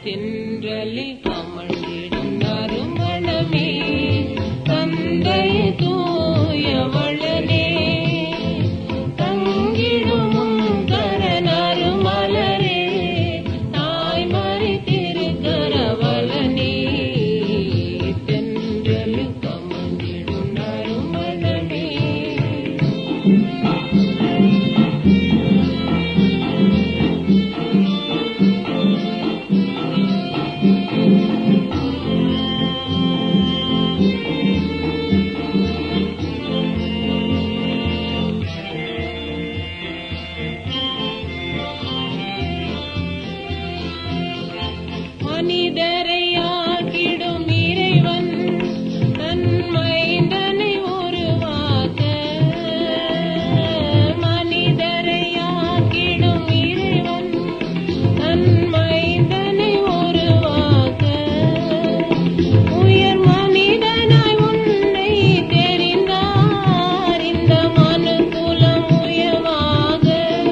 தென்றலில் கமழ்ந்திடும் நறுமணமே தந்தை தூயவளனே தங்கிடும் கரனரு மலரே தாய்மறி திருக்கரவலனே தென்றலில் கமழ்ந்திடும் நறுமணமே மனிதரை ஆக்கிடும் இறைவன் தன் மைந்தனை உருவாக்க மனிதரை ஆக்கிடும் இறைவன் தன் மைந்தனை உருவாக்க உயர் மனிதனாய் உன்னை தெரிந்தார் இந்த மனுக்குலம் உயவாக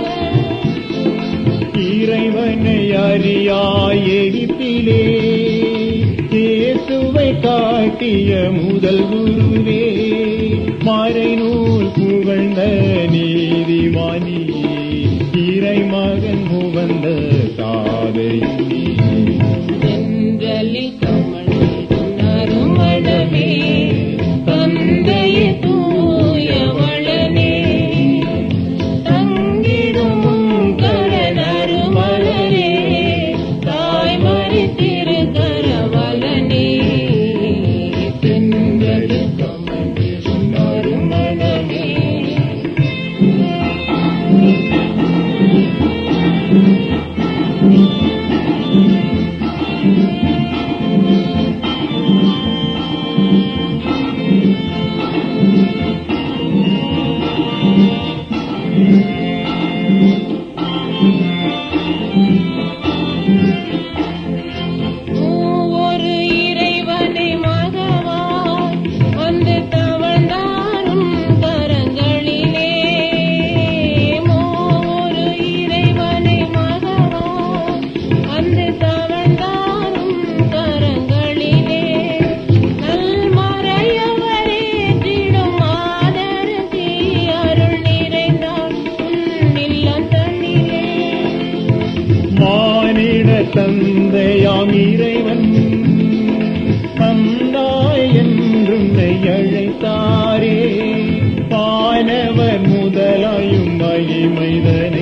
இறைவனை அறியாய் எகிப்திலே இயேசுவை காட்டிய முதல் குருவே மறைநூல் புகழ்ந்த நீதிமானி இறைமகன் முகந்த சாதையுனி தென்றலில் கமழ்ந்திடும் நறுமணமே தந்தையே தூயவளனே தங்கிடும் கரனரு மலரே தாய்மறி திருக்கரவலனே தென்றலில் கமழ்ந்திடும் நறுமணமே ஒரு இறைவனை மகவாய் வந்து தவழ்ந்தாரும் கரங்களிலே ஒரு இறைவனை மகவாய் வந்து தவழ்ந்தாரும் கரங்களிலே நல்மறையவரே திடும் மாதரசி அருள் நிறைந்தால் உன் இல்லம் தன்னிலே மானிட தந்தையாம் இறைவன் தந்தாய் என்றும் அழைத்தாரே பானவர் முதலாயும் மகிமைதனே